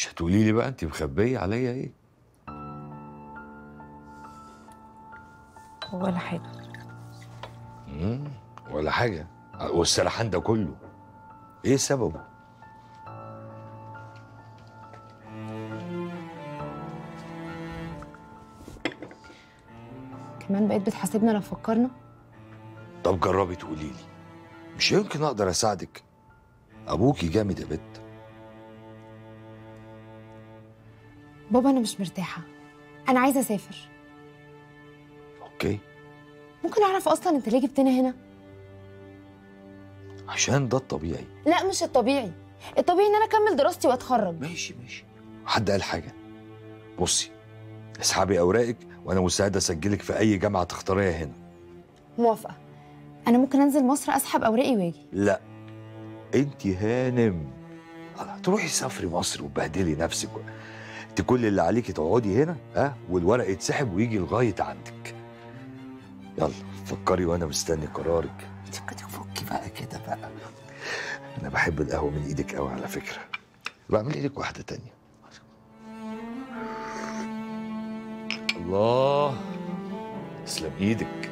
مش هتقولي لي بقى انت مخبيه عليا ايه ولا حاجه مم. ولا حاجه والسرحان ده كله ايه سببه كمان بقيت بتحاسبنا لو فكرنا طب جربي تقولي لي مش يمكن اقدر اساعدك ابوكي جامد يا بت بابا انا مش مرتاحه انا عايزه اسافر اوكي ممكن اعرف اصلا انت ليه جبتنا هنا عشان ده الطبيعي لا مش الطبيعي الطبيعي ان انا اكمل دراستي واتخرج ماشي ماشي حد قال حاجه بصي اسحبي اوراقك وانا مستعد اسجلك في اي جامعه تختاريها هنا موافقه انا ممكن انزل مصر اسحب اوراقي واجي لا انت هانم الله، تروحي تسافري مصر وتبهدلي نفسك انت كل اللي عليكي تقعدي هنا ها والورق يتسحب ويجي لغايه عندك يلا فكري وانا مستني قرارك تفكي فكي بقى كده بقى انا بحب القهوه من ايدك قوي على فكره بعمل ايدك واحده تانية الله تسلم ايدك